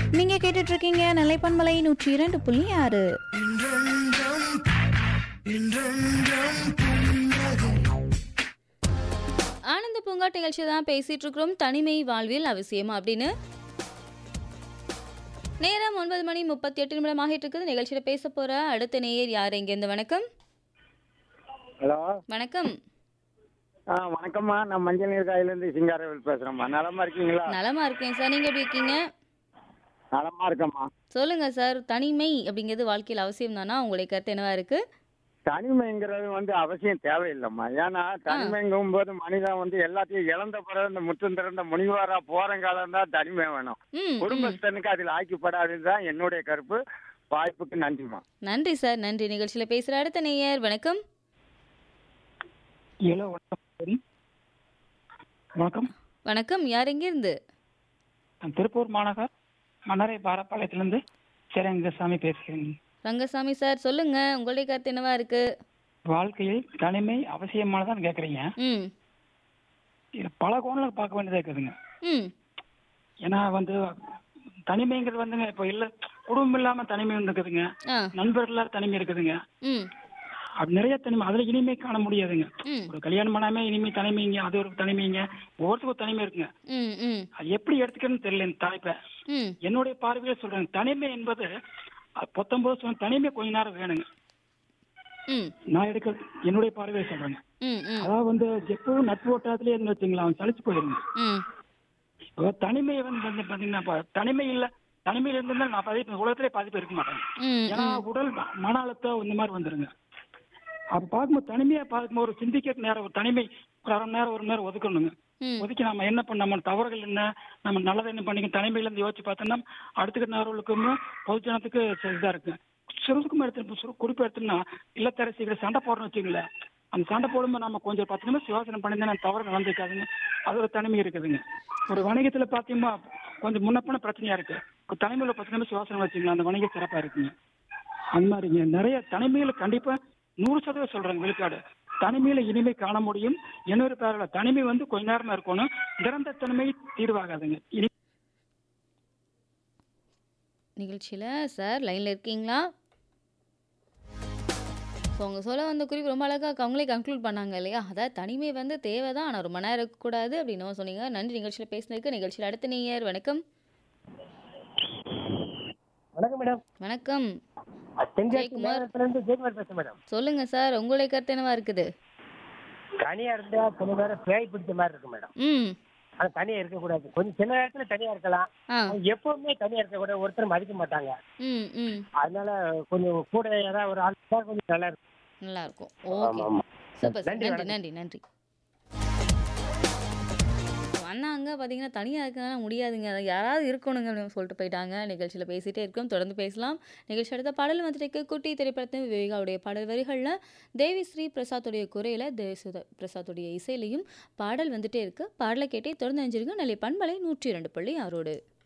நீங்க கேட்டுட்டு இருக்கீங்க நிலைப்பன்மலை நூற்றி இரண்டு புள்ளி ஆறு ஆனந்த பூங்கா நிகழ்ச்சி தான் பேசிட்டு இருக்கிறோம் தனிமை வாழ்வில் அவசியம் அப்படின்னு நேரம் ஒன்பது மணி முப்பத்தி எட்டு நிமிடம் ஆகிட்டு இருக்குது நிகழ்ச்சியில பேச போற அடுத்த நேயர் யார் இருந்து வணக்கம் ஹலோ வணக்கம் ஆ வணக்கம்மா நான் மஞ்சள் நீர் காயிலேருந்து சிங்காரவேல் பேசுகிறேம்மா நலமா இருக்கீங்களா நலமா இருக்கேன் சார் நீங்க எப்படி இருக்கீங்க நலமா இருக்கம்மா சொல்லுங்க சார் தனிமை அப்படிங்கிறது வாழ்க்கையில் அவசியம் தானா உங்களுடைய கருத்து என்னவா இருக்கு தனிமைங்கிறது வந்து அவசியம் தேவையில்லைம்மா ஏன்னா தனிமைங்கும் போது மனிதன் வந்து எல்லாத்தையும் இழந்த பிறகு இந்த முற்றும் திறந்த முனிவாரா போறங்காலம் தான் தனிமை வேணும் ம், ம் குடும்பஸ்தனுக்கு அதில் ஆக்கிப்படாதுன்னு தான் என்னுடைய கருப்பு வாய்ப்புக்கு நன்றிம்மா நன்றி சார் நன்றி நிகழ்ச்சியில பேசுற அடுத்த நேயர் வணக்கம் ஹலோ வணக்கம் சரி. வணக்கம் வணக்கம் யார் எங்கிருந்து நான் திருப்பூர் மாநகர் மன்னரை பாரப்பாளையத்திலிருந்து சேரங்கசாமி பேசுகிறேன் ரங்கசாமி சார் சொல்லுங்க உங்களுடைய கருத்து என்னவா இருக்கு வாழ்க்கையில் தனிமை அவசியமானதான் கேட்குறீங்க ம் இது பல கோணத்தில் பார்க்க வேண்டியதாக இருக்குதுங்க ம் ஏன்னா வந்து தனிமைங்கிறது வந்துங்க இப்போ இல்லை குடும்பம் இல்லாமல் தனிமை வந்து இருக்குதுங்க ஆ நண்பர்களால் தனிமை இருக்குதுங்க ம் அப்படி நிறைய தனிமை அதில் இனிமை காண முடியாதுங்க ம் ஒரு கல்யாணம் பண்ணாமே இனிமே தனிமைங்க அது ஒரு தனிமைங்க ஒவ்வொருத்துக்கும் ஒரு தனிமை இருக்குங்க ம் ம் அது எப்படி எடுத்துக்கணும்னு தெரியல இந்த தலைப்பை ம் என்னுடைய பார்வையில சொல்றேன் தனிமை என்பது அஹ், பத்தொன்பது சொன்ன தனிமை கொஞ்ச நேரம் வேணுங்க ம் நான் எடுக்க என்னுடைய பார்வையில சொல்றேங்க ம் ம் அதாவது வந்து எப்பவும் நட்பு வட்டாரத்திலே இருந்து வச்சுங்களா அவன் சலிச்சு போயிருங்க ம் இப்போ தனிமை வந்து வந்து பாத்தீங்கன்னா இப்ப தனிமை இல்ல தனிமையில இருந்தா நான் பாதி உலகத்திலே பாதி பேர் இருக்க மாட்டேன் ம் ஏன்னா உடல் ம- மன அழுத்தம் இந்த மாதிரி வந்துருங்க அப்ப பார்க்கும்போது தனிமையா பார்க்கும்போது ஒரு சிந்திக்க நேரம் ஒரு தனிமை ஒரு அரை மணி நேரம் ஒரு மணி நேரம் ஒதுக்கணுங்க ம் ஒதுக்கி நம்ம என்ன பண்ண நம்ம தவறுகள் என்ன நம்ம நல்லதை என்ன பண்ணிக்க தனிமையில இருந்து யோசிச்சு பார்த்தோம்னா அடுத்த நேரங்களுக்கும் பொதுஜனத்துக்கு இதா இருக்கு சுருக்கமா எடுத்து சுரு குறிப்பு எடுத்தோம்னா இல்லத்தரசிகளை சண்டை போடுறோம்னு வச்சுங்களேன் அந்த சண்டை போடும்போது நம்ம கொஞ்சம் பத்து நிமிஷம் யோசனை பண்ணியிருந்தா நம்ம தவறு நடந்துக்காதுங்க அது ஒரு தனிமை இருக்குதுங்க ஒரு வணிகத்துல பார்த்தீங்கன்னா கொஞ்சம் முன்னப்பின பிரச்சனையா இருக்கு ஒரு தனிமையில பத்து நிமிஷம் யோசனை வச்சுங்களேன் அந்த வணிகம் சிறப்பா இருக்குங்க அந்த மாதிரிங்க நிறைய தனிமையில கண்டிப்பா நூறு சதவீதம் சொல்றேங்க விழுக்காடு தனிமையில இனிமை காண முடியும் இன்னொரு பேரோட தனிமை வந்து கொஞ்ச நேரமா இருக்கணும் நிரந்தர தனிமை தீர்வாகாதுங்க இனி நிகழ்ச்சியில் சார் லைனில் இருக்கீங்களா ஸோ அவங்க சொல்ல வந்த குறிப்பு ரொம்ப அழகாக அவங்களே கன்க்ளூட் பண்ணாங்க இல்லையா அதாவது தனிமை வந்து தேவை தான் ஆனால் ரொம்ப நேரம் இருக்கக்கூடாது அப்படின்னு சொன்னீங்க நன்றி நிகழ்ச்சியில் பேசினதுக்கு நிகழ்ச்சியில் அடுத்த நேயர் வணக்கம் வணக்கம் மேடம் வணக்கம் தென்காசி ஜெயக்குமார். நேரத்துல இருந்து ஜெயக்குமார் பேசுறேன் மேடம் சொல்லுங்க சார் உங்களுடைய கருத்து என்னவா இருக்குது தனியா இருந்தா கொஞ்ச நேரம் பேய் பிடிச்ச மாதிரி இருக்கும் மேடம் ம் ஆனா தனியா இருக்கக்கூடாது கொஞ்சம் சின்ன நேரத்துல தனியா இருக்கலாம் ஆ ஆனா எப்பவுமே தனியா இருக்கக்கூடாது ஒருத்தர் மதிக்க மாட்டாங்க ம் ம் அதனால கொஞ்சம் கூட யாராவது ஒரு ஆள் இருந்தா கொஞ்சம் நல்லா இருக்கும் நல்லா இருக்கும் ஆமா ஓகே ஆமா சூப்பர் சார் நன்றி, நன்றி வணக்கம். நன்றி நன்றி அண்ணாங்க பார்த்தீங்கன்னா தனியாக இருக்கனால முடியாதுங்க அது யாராவது இருக்கணுங்க அப்படின்னு சொல்லிட்டு போயிட்டாங்க நிகழ்ச்சியில் பேசிகிட்டே இருக்கோம் தொடர்ந்து பேசலாம் நிகழ்ச்சி அடுத்த பாடல் வந்துட்டு குட்டி திரைப்படத்தின் விவேகாவுடைய பாடல் வரிகளில் தேவி ஸ்ரீ பிரசாத்துடைய குறையில் தேவசுத பிரசாத்துடைய இசையிலையும் பாடல் வந்துட்டே இருக்கு பாடலை கேட்டே தொடர்ந்து அஞ்சிருங்க நிலை பண்பலை நூற்றி இரண்டு புள்ளி ஆறோடு